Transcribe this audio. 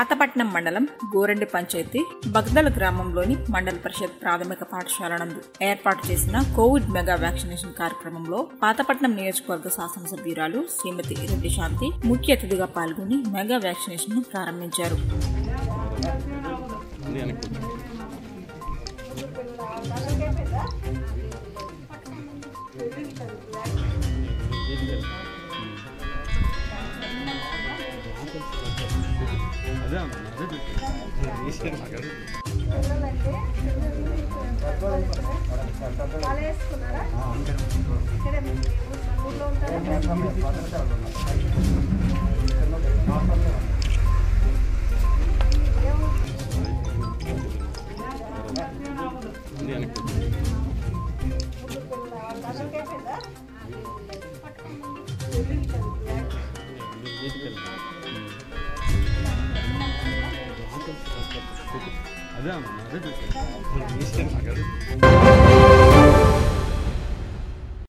పాతపట్నం మండలం గోరెండి పంచాయతీ బగ్దల గ్రామంలోని మండల పరిషత్ ప్రాథమిక పాఠశాల నందు ఏర్పాటు చేసిన కోవిడ్ మెగా వ్యాక్సినేషన్ కార్యక్రమంలో పాతపట్నం నియోజకవర్గ శాసనసభ్యురాలు శ్రీమతి రెడ్డి శాంతి ముఖ్య అతిథిగా పాల్గొని మెగా వ్యాక్సినేషన్ ను ప్రారంభించారు అదే అన్న అదే ఈసారి మాట్లాడు ఉంది వెనక్కి అదే అన్న అదే ఈసారి మాట్లాడు